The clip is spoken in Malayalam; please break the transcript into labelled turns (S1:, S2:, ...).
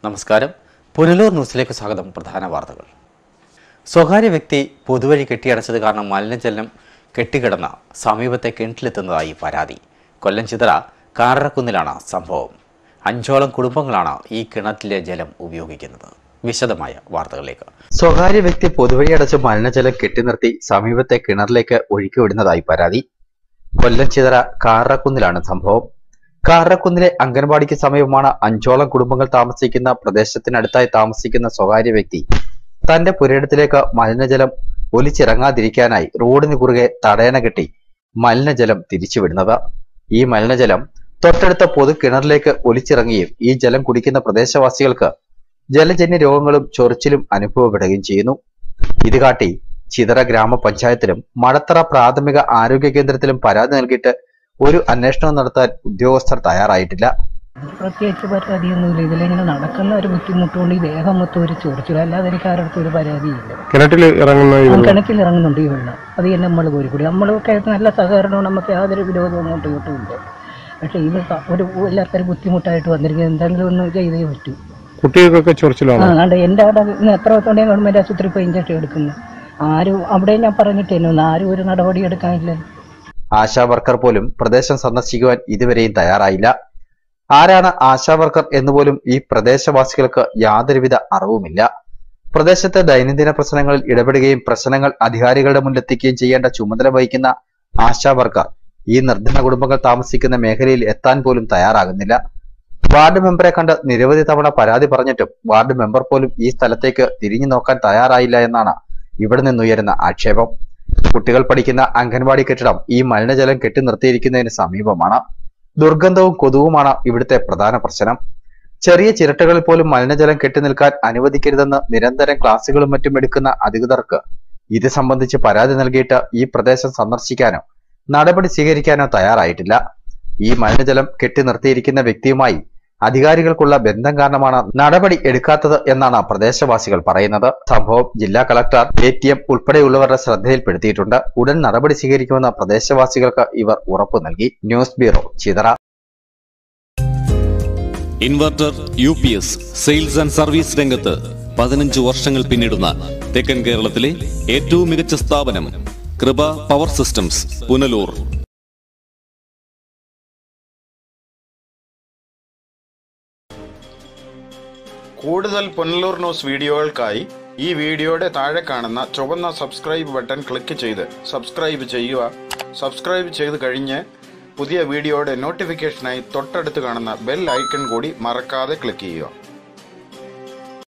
S1: നമസ്കാരം പുനലൂർ ന്യൂസിലേക്ക് സ്വാഗതം പ്രധാന വാർത്തകൾ സ്വകാര്യ വ്യക്തി പൊതുവഴി കെട്ടിയടച്ചത് കാരണം മലിനജലം കെട്ടിക്കിടന്ന സമീപത്തെ കിണറ്റിലെത്തുന്നതായി പരാതി കൊല്ലം ചിതറ കാറക്കുന്നിലാണ് സംഭവം അഞ്ചോളം കുടുംബങ്ങളാണ് ഈ കിണറ്റിലെ ജലം ഉപയോഗിക്കുന്നത് വിശദമായ വാർത്തകളിലേക്ക് സ്വകാര്യ വ്യക്തി പൊതുവഴി അടച്ച മലിനജലം കെട്ടിനിർത്തി സമീപത്തെ കിണറിലേക്ക് ഒഴുക്കിവിടുന്നതായി പരാതി കൊല്ലം ചിതറ കാറക്കുന്നിലാണ് സംഭവം കാറക്കുന്നിലെ അംഗൻവാടിക്ക് സമീപമാണ് അഞ്ചോളം കുടുംബങ്ങൾ താമസിക്കുന്ന പ്രദേശത്തിനടുത്തായി താമസിക്കുന്ന സ്വകാര്യ വ്യക്തി തന്റെ പുരയിടത്തിലേക്ക് മലിനജലം ഒലിച്ചിറങ്ങാതിരിക്കാനായി റോഡിന് കുറുകെ തടയണ കെട്ടി മലിനജലം തിരിച്ചുവിടുന്നത് ഈ മലിനജലം തൊട്ടടുത്ത പൊതു കിണറിലേക്ക് ഒലിച്ചിറങ്ങുകയും ഈ ജലം കുടിക്കുന്ന പ്രദേശവാസികൾക്ക് ജലജന്യ രോഗങ്ങളും ചൊറിച്ചിലും അനുഭവപ്പെടുകയും ചെയ്യുന്നു ഇത് കാട്ടി ചിതറ ഗ്രാമപഞ്ചായത്തിലും മടത്തറ പ്രാഥമിക ആരോഗ്യ കേന്ദ്രത്തിലും പരാതി നൽകിയിട്ട് ഒരു അന്വേഷണം നടത്താൻ ഉദ്യോഗസ്ഥർ തയ്യാറായിട്ടില്ല
S2: പ്രത്യേകിച്ച് പരാതിയൊന്നുമില്ല ഇതിലിങ്ങനെ നടക്കുന്ന ഒരു ബുദ്ധിമുട്ടുകൊണ്ട് ഈ ദേഹം മൊത്തം ഒരു ചൊറിച്ചിൽ അല്ലാതെ എനിക്ക് ആരുടെ ഒരു പരാതിയില്ല
S3: കിണറ്റിൽ ഇറങ്ങുന്ന ഈ വെള്ളം
S2: കിണറ്റിൽ ഇറങ്ങുന്നുണ്ട് ഈ വെള്ളം അത് തന്നെ നമ്മൾ കോരിക്കൂടി നമ്മളൊക്കെ ആയിട്ട് നല്ല സഹകരണവും നമുക്ക് യാതൊരു വിരോധവും അങ്ങോട്ടും ഇങ്ങോട്ടും ഇല്ല പക്ഷേ ഇത് സ- ഒരു വല്ലാത്തൊരു ബുദ്ധിമുട്ടായിട്ട് വന്നിരിക്കുന്നത് എന്തെങ്കിലും ഒന്ന് ചെയ്തേ പറ്റൂ
S3: കുട്ടികൾക്കൊക്കെ
S2: ആ
S3: ചൊറിച്ചിലാണ്
S2: കണ്ട എൻ്റെ അവിടെ ഇന്ന് എത്ര ദിവസം ഗവൺമെൻറ് ആശുപത്രി പോയി ഇഞ്ചക്ഷൻ എടുക്കുന്നു ആരും അവിടെ ഞാൻ പറഞ്ഞിട്ട് തന്നെ ഒന്ന് ആരും ഒരു നടപടി എടുക്കാനില്ല
S1: ആശാ വർക്കർ പോലും പ്രദേശം സന്ദർശിക്കുവാൻ ഇതുവരെയും തയ്യാറായില്ല ആരാണ് ആശാ വർക്കർ എന്നുപോലും ഈ പ്രദേശവാസികൾക്ക് യാതൊരുവിധ അറിവുമില്ല പ്രദേശത്തെ ദൈനംദിന പ്രശ്നങ്ങളിൽ ഇടപെടുകയും പ്രശ്നങ്ങൾ അധികാരികളുടെ മുന്നിലെത്തിക്കുകയും ചെയ്യേണ്ട ചുമതല വഹിക്കുന്ന ആശാ വർക്കർ ഈ നിർധന കുടുംബങ്ങൾ താമസിക്കുന്ന മേഖലയിൽ എത്താൻ പോലും തയ്യാറാകുന്നില്ല വാർഡ് മെമ്പറെ കണ്ട് നിരവധി തവണ പരാതി പറഞ്ഞിട്ടും വാർഡ് മെമ്പർ പോലും ഈ സ്ഥലത്തേക്ക് തിരിഞ്ഞു നോക്കാൻ തയ്യാറായില്ല എന്നാണ് ഇവിടെ നിന്നുയരുന്ന ആക്ഷേപം കുട്ടികൾ പഠിക്കുന്ന അംഗൻവാടി കെട്ടിടം ഈ മലിനജലം കെട്ടി നിർത്തിയിരിക്കുന്നതിന് സമീപമാണ് ദുർഗന്ധവും കൊതുവുമാണ് ഇവിടുത്തെ പ്രധാന പ്രശ്നം ചെറിയ ചിരട്ടകളിൽ പോലും മലിനജലം കെട്ടി നിൽക്കാൻ അനുവദിക്കരുതെന്ന് നിരന്തരം ക്ലാസുകളും മറ്റും എടുക്കുന്ന അധികൃതർക്ക് ഇത് സംബന്ധിച്ച് പരാതി നൽകിയിട്ട് ഈ പ്രദേശം സന്ദർശിക്കാനോ നടപടി സ്വീകരിക്കാനോ തയ്യാറായിട്ടില്ല ഈ മലിനജലം കെട്ടി നിർത്തിയിരിക്കുന്ന വ്യക്തിയുമായി അധികാരികൾക്കുള്ള ബന്ധം കാരണമാണ് നടപടി എടുക്കാത്തത് എന്നാണ് പ്രദേശവാസികൾ പറയുന്നത് സംഭവം ജില്ലാ കളക്ടർ എ ടി എം ഉൾപ്പെടെയുള്ളവരുടെ ശ്രദ്ധയിൽപ്പെടുത്തിയിട്ടുണ്ട് ഉടൻ നടപടി സ്വീകരിക്കുമെന്ന് പ്രദേശവാസികൾക്ക് ഇവർ ഉറപ്പു നൽകി news bureau Chithara
S4: inverter U P S sales and service രംഗത്ത് പതിനഞ്ച് വർഷങ്ങൾ പിന്നിടുന്ന തെക്കൻ കേരളത്തിലെ ഏറ്റവും മികച്ച സ്ഥാപനം കൃപ പവർ സിസ്റ്റംസ് പുനലൂർ
S5: കൂടുതൽ പുനലൂർ ന്യൂസ് വീഡിയോകൾക്കായി ഈ വീഡിയോയുടെ താഴെ കാണുന്ന ചുവന്ന സബ്സ്ക്രൈബ് ബട്ടൺ ക്ലിക്ക് ചെയ്ത് സബ്സ്ക്രൈബ് ചെയ്യുക സബ്സ്ക്രൈബ് ചെയ്ത് കഴിഞ്ഞ് പുതിയ വീഡിയോയുടെ നോട്ടിഫിക്കേഷനായി തൊട്ടടുത്ത് കാണുന്ന ബെൽ ഐക്കൺ കൂടി മറക്കാതെ ക്ലിക്ക് ചെയ്യുക